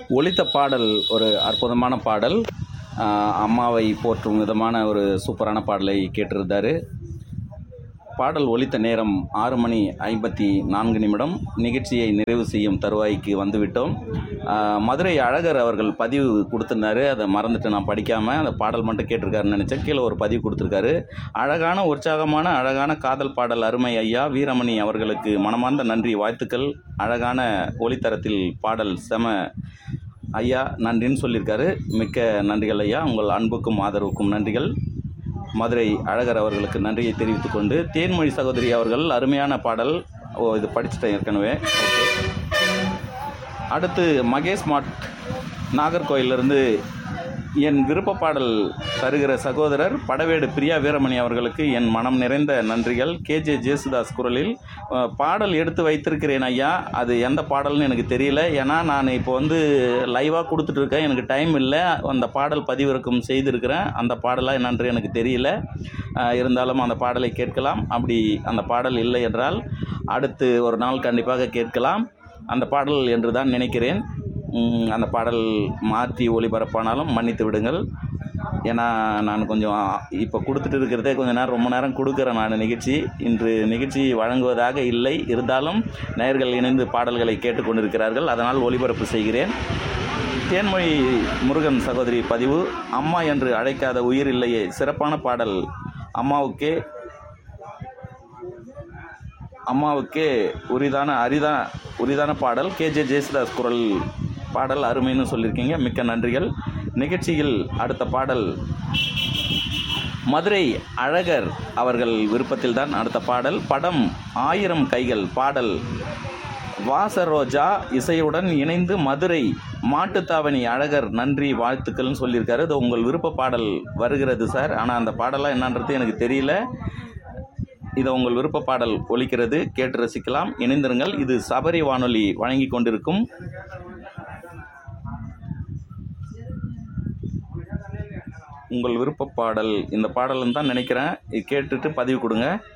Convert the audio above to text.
ஒலித்த பாடல் ஒரு அற்புதமான பாடல் ஆஹ் அம்மாவை போற்றும் விதமான ஒரு சூப்பரான பாடலை கேட்டிருந்தார் பாடல் ஒலித்த நேரம் ஆறு மணி ஐம்பத்தி நான்கு நிமிடம் நிகழ்ச்சியை நிறைவு செய்யும் தருவாய்க்கு வந்துவிட்டோம் ஆஹ் மதுரை அழகர் அவர்கள் பதிவு கொடுத்துருந்தாரு அதை மறந்துட்டு நான் படிக்காமல் அந்த பாடல் மட்டும் கேட்டிருக்காருன்னு நினச்சேன் கீழே ஒரு பதிவு கொடுத்துருக்காரு அழகான உற்சாகமான அழகான காதல் பாடல் அருமை ஐயா வீரமணி அவர்களுக்கு மனமார்ந்த நன்றி வாழ்த்துக்கள் அழகான ஒளித்தரத்தில் பாடல் செம ஐயா நன்றின்னு சொல்லியிருக்காரு மிக்க நன்றிகள் ஐயா உங்கள் அன்புக்கும் ஆதரவுக்கும் நன்றிகள் மதுரை அழகர் அவர்களுக்கு நன்றியை தெரிவித்துக் கொண்டு தேன்மொழி சகோதரி அவர்கள் அருமையான பாடல் ஓ இது படிச்சுட்டேன் ஏற்கனவே ஓகே அடுத்து மகேஷ் மாட் நாகர்கோயிலிருந்து என் விருப்ப பாடல் தருகிற சகோதரர் படவேடு பிரியா வீரமணி அவர்களுக்கு என் மனம் நிறைந்த நன்றிகள் கேஜே ஜேசுதாஸ் குரலில் அஹ், பாடல் எடுத்து வைத்திருக்கிறேன் ஐயா அது எந்த பாடல்னு எனக்கு தெரியல ஏன்னா நான் இப்போ வந்து லைவாக கொடுத்துட்ருக்கேன் எனக்கு டைம் இல்லை அந்த பாடல் பதிவிறக்கம் செய்திருக்கிறேன் அந்த பாடலாக என்னன்று எனக்கு தெரியல அஹ், இருந்தாலும் அந்த பாடலை கேட்கலாம் அப்படி அந்த பாடல் இல்லை என்றால் அடுத்து ஒரு நாள் கண்டிப்பாக கேட்கலாம் அந்த பாடல் என்று தான் நினைக்கிறேன் உம், அந்த பாடல் மாற்றி ஒளிபரப்பானாலும் மன்னித்து விடுங்கள் ஏன்னா நான் கொஞ்சம் இப்போ கொடுத்துட்டு இருக்கிறதே கொஞ்ச நேரம் ரொம்ப நேரம் கொடுக்குறேன் நான் நிகழ்ச்சி இன்று நிகழ்ச்சி வழங்குவதாக இல்லை இருந்தாலும் நேயர்கள் இணைந்து பாடல்களை கேட்டுக்கொண்டிருக்கிறார்கள் அதனால் ஒளிபரப்பு செய்கிறேன் தேன்மொழி முருகன் சகோதரி பதிவு அம்மா என்று அழைக்காத உயிர் இல்லையே சிறப்பான பாடல் அம்மாவுக்கே அம்மாவுக்கே உரிதான அரிதா உரிதான பாடல் கேஜே ஜேசுதாஸ் குரல் பாடல் அருமைன்னு சொல்லியிருக்கீங்க மிக்க நன்றிகள் நிகழ்ச்சியில் அடுத்த பாடல் மதுரை அழகர் அவர்கள் விருப்பத்தில் தான் அடுத்த பாடல் படம் ஆயிரம் கைகள் பாடல் வாசரோஜா இசையுடன் இணைந்து மதுரை மாட்டுத்தாவணி அழகர் நன்றி வாழ்த்துக்கள்னு சொல்லியிருக்காரு இது உங்கள் விருப்ப பாடல் வருகிறது சார் ஆனால் அந்த பாடலாம் என்னன்றது எனக்கு தெரியல இது உங்கள் விருப்ப பாடல் ஒலிக்கிறது கேட்டு ரசிக்கலாம் இணைந்திருங்கள் இது சபரி வானொலி வழங்கி கொண்டிருக்கும் உங்கள் விருப்ப பாடல் இந்த பாடல்னு தான் நினைக்கிறேன் இது கேட்டுட்டு பதிவு கொடுங்க